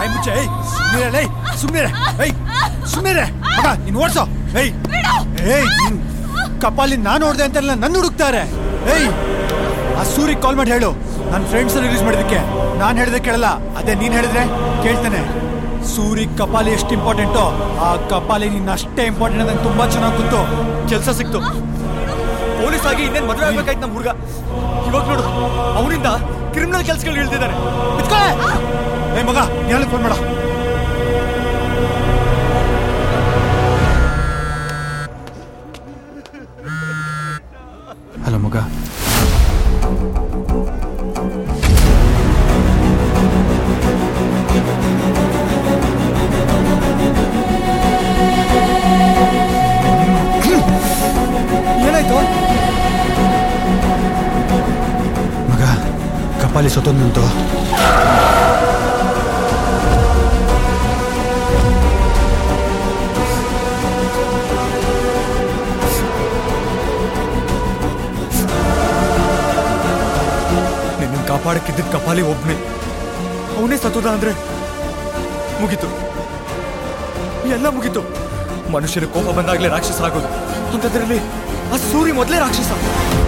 ಬಾಯ್ ಮುಚ್ಚೆ ಏಯ್ ಸುಮ್ಮನೆ ಲೈ ಸುಮ್ಮನೆ ಏಯ್ ಸುಮ್ಮನೆ ಮಗ ನೀನು ಓಡ್ಸೋ ಏಯ್ ಏಯ್ ನೀನ್ ಕಪಾಲಿ ನಾನು ನೋಡ್ದೆ ಅಂತೆಲ್ಲ ನನ್ನ ಹುಡುಕ್ತಾರೆ ಏಯ್ ಆ ಸೂರಿಗೆ ಕಾಲ್ ಮಾಡಿ ಹೇಳು ನನ್ನ ಫ್ರೆಂಡ್ಸ್ ರಿಲೀಸ್ ಮಾಡೋದಕ್ಕೆ ನಾನು ಹೇಳಿದ್ರೆ ಕೇಳಲ್ಲ ಅದೇ ನೀನ್ ಹೇಳಿದ್ರೆ ಕೇಳ್ತಾನೆ ಸೂರಿ ಕಪಾಲಿ ಎಷ್ಟು ಇಂಪಾರ್ಟೆಂಟೋ ಆ ಕಪಾಲಿ ನಿನ್ನ ಅಷ್ಟೇ ಇಂಪಾರ್ಟೆಂಟ್ ಅಂತ ನಂಗೆ ತುಂಬಾ ಚೆನ್ನಾಗಿ ಗೊತ್ತು ಕೆಲಸ ಸಿಕ್ತು ಪೊಲೀಸ್ ಆಗಿ ಇನ್ನೇನ್ ಮದುವೆ ಆಗ್ಬೇಕಾಯ್ತು ನಮ್ಮ ಹುಡುಗ ಇವಾಗ ನೋಡು ಅವನಿಂದ ಕ್ರಿಮಿನಲ್ ಕೆಲ್ಸಗಳು ಇಳ್ದಿದ್ದಾನೆ ಬಿತ್ಕೊಳೆ ಏ ಮಗ ನೀನು ಫೋನ್ ಮಾಡ ಹಲೋ ಮಗ ಏನಾಯ್ತು ಮಗ ಕಪಾಲಿ ಸತ್ತೊಂದಂತು ನಿನ್ನ ಕಾಪಾಡಕ್ಕಿದ್ದ ಕಪಾಲಿ ಒಬ್ನೇ ಅವನೇ ಸತ್ತೋದ ಅಂದ್ರೆ ಮುಗೀತು ಎಲ್ಲ ಮುಗೀತು ಮನುಷ್ಯನ ಕೋಪ ಬಂದಾಗ್ಲೇ ರಾಕ್ಷಸ ಆಗೋದು ಅಂತದ್ರಲ್ಲಿ ಆ ಸೂರಿ ಮೊದಲೇ ರಾಕ್ಷಸ